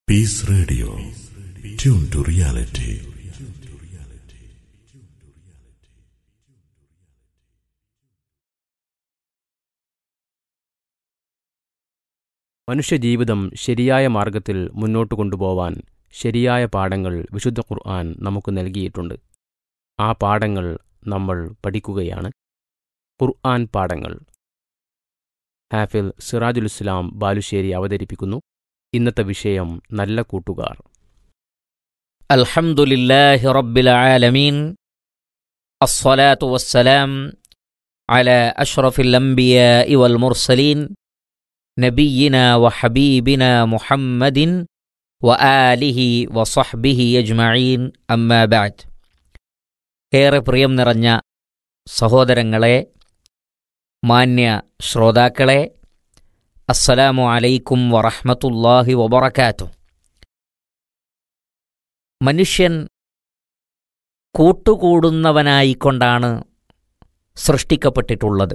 Peace Radio. Tune to reality. മനുഷ്യജീവിതം ശരിയായ മാർഗത്തിൽ മുന്നോട്ട് കൊണ്ടുപോവാൻ ശരിയായ പാഠങ്ങൾ വിശുദ്ധ ഖുർആൻ നമുക്ക് നൽകിയിട്ടുണ്ട് ആ പാഠങ്ങൾ നമ്മൾ പഠിക്കുകയാണ് ഖുർആൻ പാഠങ്ങൾ ഹാഫിൽ സിറാജുൽ ഇസ്ലാം ബാലുശ്ശേരി അവതരിപ്പിക്കുന്നു ഇന്നത്തെ വിഷയം നല്ല കൂട്ടുകാർ الحمد لله رب العالمين الصلاة والسلام على أشرف الأنبياء والمرسلين نبينا وحبيبنا محمد وآله وصحبه أجمعين أما بعد ഏറെ പ്രിയം നിറഞ്ഞ സഹോദരങ്ങളെ മാന്യ ശ്രോതാക്കളെ അസ്സലാമു അലൈക്കും വറഹ്മത്തുള്ളാഹി വബറകാതുഹു മനുഷ്യൻ കൂട്ടുകൂടുന്നവനായിക്കൊണ്ടാണ് സൃഷ്ടിക്കപ്പെട്ടിട്ടുള്ളത്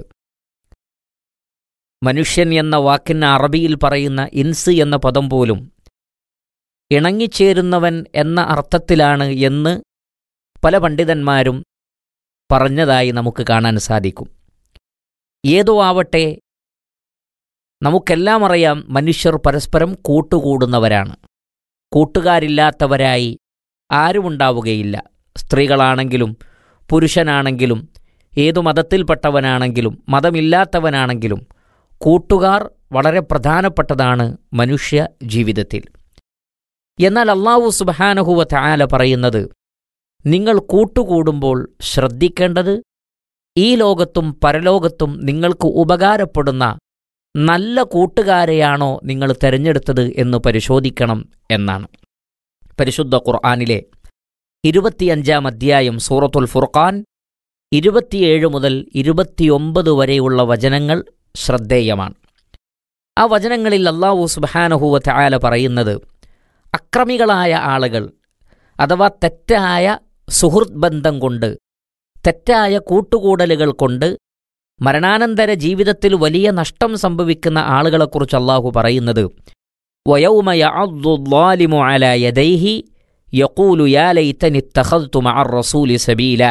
മനുഷ്യൻ എന്ന വാക്കിന് അറബിയിൽ പറയുന്ന ഇൻസ് എന്ന പദം പോലും ഇണങ്ങിച്ചേരുന്നവൻ എന്ന അർത്ഥത്തിലാണ് എന്ന് പല പണ്ഡിതന്മാരും പറഞ്ഞതായി നമുക്ക് കാണാൻ സാധിക്കും ഏതോ ആവട്ടെ നമുക്കെല്ലാം അറിയാം മനുഷ്യർ പരസ്പരം കൂട്ടുകൂടുന്നവരാണ് കൂട്ടുകാരില്ലാത്തവരായി ആരുമുണ്ടാവുകയില്ല സ്ത്രീകളാണെങ്കിലും പുരുഷനാണെങ്കിലും ഏതു മതത്തിൽപ്പെട്ടവനാണെങ്കിലും മതമില്ലാത്തവനാണെങ്കിലും കൂട്ടുകാർ വളരെ പ്രധാനപ്പെട്ടതാണ് മനുഷ്യ ജീവിതത്തിൽ എന്നാൽ അള്ളാഹു സുബാനഹുവ താല പറയുന്നത് നിങ്ങൾ കൂട്ടുകൂടുമ്പോൾ ശ്രദ്ധിക്കേണ്ടത് ഈ ലോകത്തും പരലോകത്തും നിങ്ങൾക്ക് ഉപകാരപ്പെടുന്ന നല്ല കൂട്ടുകാരെയാണോ നിങ്ങൾ തിരഞ്ഞെടുത്തത് എന്ന് പരിശോധിക്കണം എന്നാണ് പരിശുദ്ധ ഖുർആാനിലെ ഇരുപത്തിയഞ്ചാം അധ്യായം സൂറത്തുൽ ഫുർഖാൻ ഇരുപത്തിയേഴ് മുതൽ ഇരുപത്തിയൊമ്പത് വരെയുള്ള വചനങ്ങൾ ശ്രദ്ധേയമാണ് ആ വചനങ്ങളിൽ അള്ളാഹു സുബാനഹുവ തആല പറയുന്നത് അക്രമികളായ ആളുകൾ അഥവാ തെറ്റായ സുഹൃത് ബന്ധം കൊണ്ട് തെറ്റായ കൂട്ടുകൂടലുകൾ കൊണ്ട് മരണാനന്തര ജീവിതത്തിൽ വലിയ നഷ്ടം സംഭവിക്കുന്ന ആളുകളെക്കുറിച്ച് അള്ളാഹു പറയുന്നത് ويوم يعض الظالم على يديه يقول يا ليتني اتخذت مع الرسول سبيلا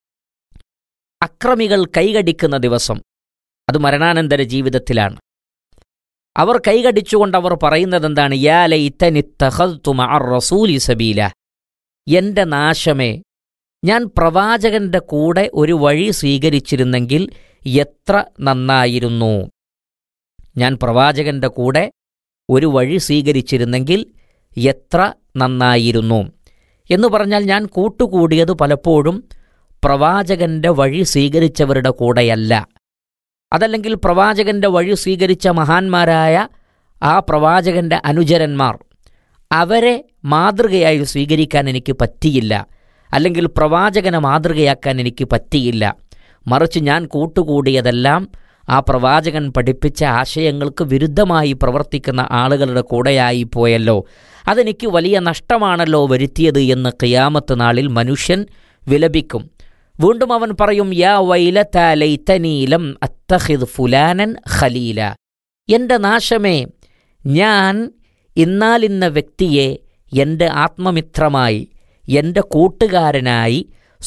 അക്രമികൾ കൈകടിക്കുന്ന ദിവസം അത് മരണാനന്തര ജീവിതത്തിലാണ് അവർ കൈകടിച്ചുകൊണ്ട് അവർ പറയുന്നത് എന്താണ് യാ ലൈതനി ഇത്തഖദ്തു മഅ റസൂലി സബീല എന്റെ നാശമേ ഞാൻ പ്രവാചകന്റെ കൂടെ ഒരു വഴി സ്വീകരിച്ചിരുന്നെങ്കിൽ എത്ര നന്നായിരുന്നു ഞാൻ പ്രവാചകന്റെ കൂടെ ഒരു വഴി സ്വീകരിച്ചിരുന്നെങ്കിൽ എത്ര നന്നായിരുന്നു എന്നു പറഞ്ഞാൽ ഞാൻ കൂട്ടുകൂടിയത് പലപ്പോഴും പ്രവാചകന്റെ വഴി സ്വീകരിച്ചവരുടെ കൂടെയല്ല അതല്ലെങ്കിൽ പ്രവാചകന്റെ വഴി സ്വീകരിച്ച മഹാന്മാരായ ആ പ്രവാചകന്റെ അനുചരന്മാർ അവരെ മാതൃകയായി സ്വീകരിക്കാൻ എനിക്ക് പറ്റിയില്ല അല്ലെങ്കിൽ പ്രവാചകനെ മാതൃകയാക്കാൻ എനിക്ക് പറ്റിയില്ല മറിച്ച് ഞാൻ കൂട്ടുകൂടിയതെല്ലാം ആ പ്രവാചകൻ പഠിപ്പിച്ച ആശയങ്ങൾക്ക് വിരുദ്ധമായി പ്രവർത്തിക്കുന്ന ആളുകളുടെ കൂടെയായി പോയല്ലോ അതെനിക്ക് വലിയ നഷ്ടമാണല്ലോ വരുത്തിയത് എന്ന് ഖിയാമത്ത് നാളിൽ മനുഷ്യൻ വിലപിക്കും വീണ്ടും അവൻ പറയും യാ വൈലത്തലൈത്തനീലം അത്തഹിദ് ഫുലാനൻ ഖലീല എന്റെ നാശമേ ഞാൻ ഇന്നാലിന്ന വ്യക്തിയെ എൻ്റെ ആത്മമിത്രമായി എൻ്റെ കൂട്ടുകാരനായി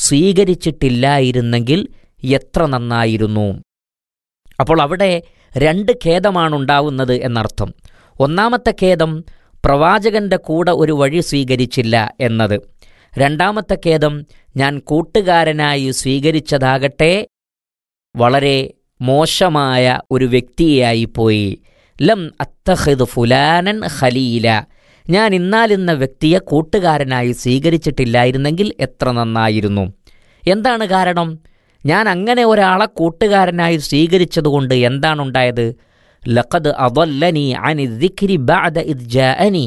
സ്വീകരിച്ചിട്ടില്ലായിരുന്നെങ്കിൽ എത്ര നന്നായിരുന്നു അപ്പോൾ അവിടെ രണ്ട് ഖേദമാണ് ഉണ്ടാവുന്നത് എന്നർത്ഥം ഒന്നാമത്തെ ഖേദം പ്രവാചകന്റെ കൂടെ ഒരു വഴി സ്വീകരിച്ചില്ല എന്നത് രണ്ടാമത്തെ ഖേദം ഞാൻ കൂട്ടുകാരനായി സ്വീകരിച്ചതാകട്ടെ വളരെ മോശമായ ഒരു വ്യക്തിയായിപ്പോയി ലം അത്തഹിദ് ഫുലാനൻ ഖലീല ഞാൻ ഇന്നാലിന്ന വ്യക്തിയെ കൂട്ടുകാരനായി സ്വീകരിച്ചിട്ടില്ലായിരുന്നെങ്കിൽ എത്ര നന്നായിരുന്നു എന്താണ് കാരണം ഞാൻ അങ്ങനെ ഒരാളെ കൂട്ടുകാരനായി സ്വീകരിച്ചതുകൊണ്ട് എന്താണുണ്ടായത് ലഖദ് അദല്ലനി അനി ദിക്രി ബഅദ ഇദ് ജാഅനി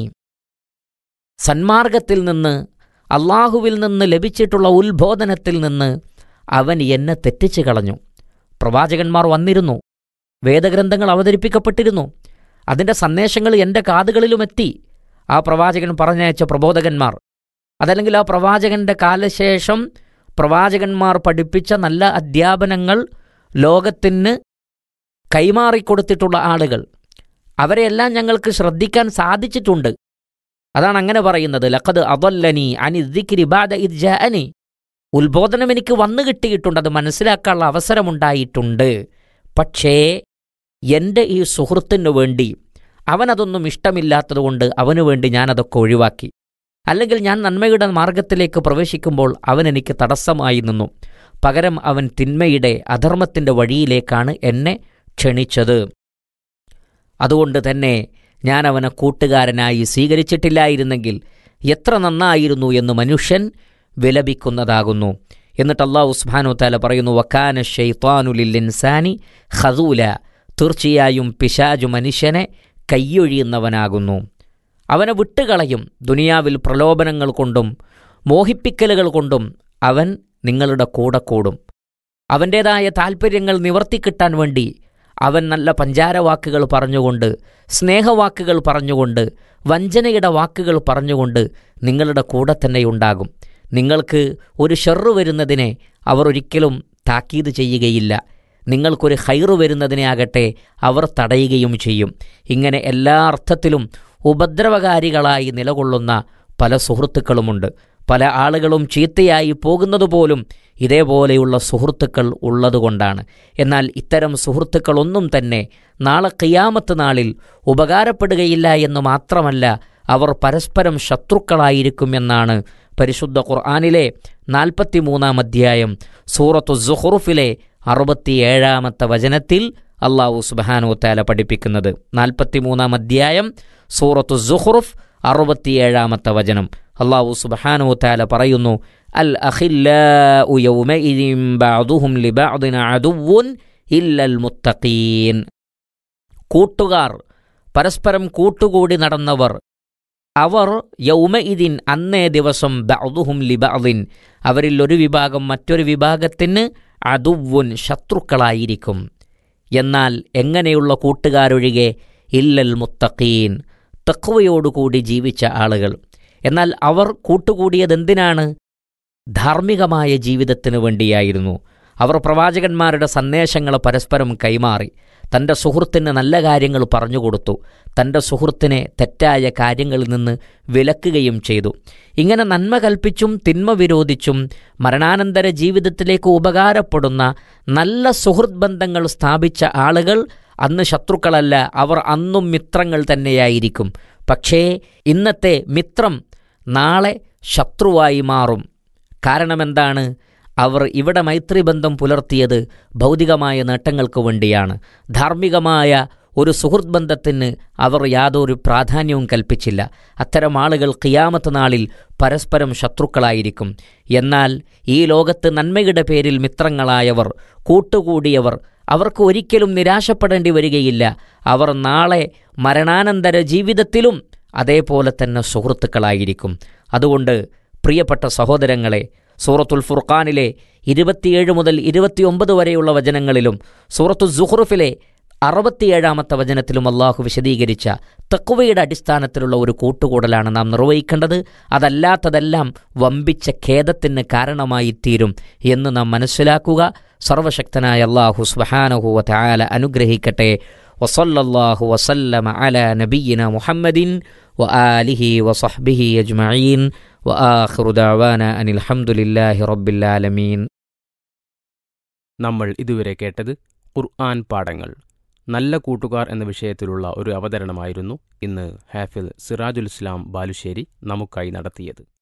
സന്മാർഗത്തിൽ നിന്ന് അള്ളാഹുവിൽ നിന്ന് ലഭിച്ചിട്ടുള്ള ഉത്ബോധനത്തിൽ നിന്ന് അവൻ എന്നെ തെറ്റിച്ചു കളഞ്ഞു പ്രവാചകന്മാർ വന്നിരുന്നു വേദഗ്രന്ഥങ്ങൾ അവതരിപ്പിക്കപ്പെട്ടിരുന്നു അതിൻ്റെ സന്ദേശങ്ങൾ എൻ്റെ കാതുകളിലുമെത്തി ആ പ്രവാചകൻ പറഞ്ഞയച്ച പ്രബോധകന്മാർ അതല്ലെങ്കിൽ ആ പ്രവാചകന്റെ കാലശേഷം പ്രവാചകന്മാർ പഠിപ്പിച്ച നല്ല അധ്യാപനങ്ങൾ ലോകത്തിന് കൈമാറിക്കൊടുത്തിട്ടുള്ള ആളുകൾ അവരെയെല്ലാം ഞങ്ങൾക്ക് ശ്രദ്ധിക്കാൻ സാധിച്ചിട്ടുണ്ട് അതാണ് അങ്ങനെ പറയുന്നത് ലഖദ് അദല്ലനി അനി ദിക്രി ബാദ ഇദ് ജാഅനി ഉത്ബോധനം എനിക്ക് വന്നു കിട്ടിയിട്ടുണ്ട് അത് മനസ്സിലാക്കാനുള്ള അവസരമുണ്ടായിട്ടുണ്ട് പക്ഷേ എൻ്റെ ഈ സുഹൃത്തിനു വേണ്ടി അവനതൊന്നും ഇഷ്ടമില്ലാത്തതുകൊണ്ട് അവനു വേണ്ടി ഞാനതൊക്കെ ഒഴിവാക്കി അല്ലെങ്കിൽ ഞാൻ നന്മയുടെ മാർഗത്തിലേക്ക് പ്രവേശിക്കുമ്പോൾ അവൻ എനിക്ക് തടസ്സമായി നിന്നു പകരം അവൻ തിന്മയുടെ അധർമ്മത്തിൻ്റെ വഴിയിലേക്കാണ് എന്നെ ക്ഷണിച്ചത് അതുകൊണ്ട് തന്നെ ഞാൻ അവനെ കൂട്ടുകാരനായി സ്വീകരിച്ചിട്ടില്ലായിരുന്നെങ്കിൽ എത്ര നന്നായിരുന്നു എന്ന് മനുഷ്യൻ വിലപിക്കുന്നതാകുന്നു എന്നിട്ട് അള്ളാഹു സുബ്ഹാനഹു താല പറയുന്നു വക്കാന ഷെയ്ത്താനുലിൽ ഇൻസാനി ഖദൂല തീർച്ചയായും പിശാജു മനുഷ്യനെ കയ്യൊഴിയുന്നവനാകുന്നു അവനെ വിട്ടുകളയും ദുനിയാവിൽ പ്രലോഭനങ്ങൾ കൊണ്ടും മോഹിപ്പിക്കലുകൾ കൊണ്ടും അവൻ നിങ്ങളുടെ കൂടെ കൂടും അവൻ്റേതായ താൽപ്പര്യങ്ങൾ നിവർത്തിക്കിട്ടാൻ വേണ്ടി അവൻ നല്ല പഞ്ചാരവാക്കുകൾ പറഞ്ഞുകൊണ്ട് സ്നേഹവാക്കുകൾ പറഞ്ഞുകൊണ്ട് വഞ്ചനയുടെ വാക്കുകൾ പറഞ്ഞുകൊണ്ട് നിങ്ങളുടെ കൂടെ തന്നെയുണ്ടാകും നിങ്ങൾക്ക് ഒരു ഷെറ് വരുന്നതിനെ അവർ ഒരിക്കലും താക്കീത് ചെയ്യുകയില്ല നിങ്ങൾക്കൊരു ഹൈറ് വരുന്നതിനെ ആകട്ടെ അവർ തടയുകയും ചെയ്യും ഇങ്ങനെ എല്ലാ അർത്ഥത്തിലും ഉപദ്രവകാരികളായി നിലകൊള്ളുന്ന പല സുഹൃത്തുക്കളുമുണ്ട് പല ആളുകളും ചീത്തയായി പോകുന്നതുപോലും ഇതേപോലെയുള്ള സുഹൃത്തുക്കൾ ഉള്ളതുകൊണ്ടാണ് എന്നാൽ ഇത്തരം സുഹൃത്തുക്കളൊന്നും തന്നെ നാളെ കിയാമത്ത് നാളിൽ ഉപകാരപ്പെടുകയില്ല എന്ന് മാത്രമല്ല അവർ പരസ്പരം ശത്രുക്കളായിരിക്കുമെന്നാണ് പരിശുദ്ധ ഖുർആാനിലെ നാൽപ്പത്തിമൂന്നാം അധ്യായം സൂറത്തു സുഹുറുഫിലെ അറുപത്തിയേഴാമത്തെ വചനത്തിൽ അള്ളാഹു സുബാനു താല പഠിപ്പിക്കുന്നത് നാൽപ്പത്തിമൂന്നാം അധ്യായം സൂറത്തു സുഹുറുഫ് അറുപത്തിയേഴാമത്തെ വചനം അള്ളാഹു സുബാനു താല പറയുന്നു അൽ അഖില്ലാഉ യൗമഇദിൻ ബഅദുഹും ലിബഅദിൻ അദുവ്വുൻ ഇല്ലൽ മുത്തഖീൻ കൂട്ടുകാർ പരസ്പരം കൂട്ടുകൂടി നടന്നവർ അവർ യൗമഇദിൻ അന്നേ ദിവസം ബഅദുഹും ലിബഅദിൻ അവരിൽ ഒരു വിഭാഗം മറ്റൊരു വിഭാഗത്തിന് അദുവ്വുൻ ശത്രുക്കളായിരിക്കും എന്നാൽ എങ്ങനെയുള്ള കൂട്ടുകാരൊഴികെ ഇല്ലൽ മുത്തഖീൻ തക്വയോടുകൂടി ജീവിച്ച ആളുകൾ എന്നാൽ അവർ കൂട്ടുകൂടിയതെന്തിനാണ് ധാർമ്മികമായ ജീവിതത്തിനു വേണ്ടിയായിരുന്നു അവർ പ്രവാചകന്മാരുടെ സന്ദേശങ്ങൾ പരസ്പരം കൈമാറി തൻ്റെ സുഹൃത്തിന് നല്ല കാര്യങ്ങൾ പറഞ്ഞുകൊടുത്തു തൻ്റെ സുഹൃത്തിനെ തെറ്റായ കാര്യങ്ങളിൽ നിന്ന് വിലക്കുകയും ചെയ്തു ഇങ്ങനെ നന്മ കൽപ്പിച്ചും തിന്മ വിരോധിച്ചും മരണാനന്തര ജീവിതത്തിലേക്ക് ഉപകാരപ്പെടുന്ന നല്ല സുഹൃത്ത് ബന്ധങ്ങൾ സ്ഥാപിച്ച ആളുകൾ അന്ന് ശത്രുക്കളല്ല അവർ അന്നും മിത്രങ്ങൾ തന്നെയായിരിക്കും പക്ഷേ ഇന്നത്തെ മിത്രം നാളെ ശത്രുവായി മാറും കാരണമെന്താണ് അവർ ഇവിടെ മൈത്രിബന്ധം പുലർത്തിയത് ഭൗതികമായ നേട്ടങ്ങൾക്ക് വേണ്ടിയാണ് ധാർമ്മികമായ ഒരു സുഹൃത്ത് ബന്ധത്തിന് അവർ യാതൊരു പ്രാധാന്യവും കൽപ്പിച്ചില്ല അത്തരം ആളുകൾ കിയാമത്ത് നാളിൽ പരസ്പരം ശത്രുക്കളായിരിക്കും എന്നാൽ ഈ ലോകത്ത് നന്മയുടെ പേരിൽ മിത്രങ്ങളായവർ കൂട്ടുകൂടിയവർ അവർക്ക് ഒരിക്കലും നിരാശപ്പെടേണ്ടി വരികയില്ല അവർ നാളെ മരണാനന്തര ജീവിതത്തിലും അതേപോലെ തന്നെ സുഹൃത്തുക്കളായിരിക്കും അതുകൊണ്ട് പ്രിയപ്പെട്ട സഹോദരങ്ങളെ സൂറത്തുൽ ഫുർഖാനിലെ ഇരുപത്തിയേഴ് മുതൽ ഇരുപത്തിയൊമ്പത് വരെയുള്ള വചനങ്ങളിലും സൂറത്തു സുഹ്റുഫിലെ അറുപത്തിയേഴാമത്തെ വചനത്തിലും അള്ളാഹു വിശദീകരിച്ച തക്കുവയുടെ അടിസ്ഥാനത്തിലുള്ള ഒരു കൂട്ടുകൂടലാണ് നാം നിർവഹിക്കേണ്ടത് അതല്ലാത്തതെല്ലാം വമ്പിച്ച ഖേദത്തിന് കാരണമായി തീരും എന്ന് നാം മനസ്സിലാക്കുക സർവശക്തനായ അള്ളാഹു സുബഹാനഹുവ താല അനുഗ്രഹിക്കട്ടെ വസല്ലല്ലാഹു വസല്ലമ അല നബിയിന മുഹമ്മദിൻ വ ആലിഹി വസഹ്ബിഹി അജ്മഈൻ وآخر دعوانا أن الحمد لله رب العالمين നമ്മൾ ഇതുവരെ കേട്ടത് ഖുർആൻ പാഠങ്ങൾ നല്ല കൂട്ടുകാർ എന്ന വിഷയത്തിലുള്ള ഒരു അവതരണമായിരുന്നു ഇന്ന് ഹാഫിൽ സിറാജുൽ ഇസ്ലാം ബാലുശ്ശേരി നമുക്കായി നടത്തിയത്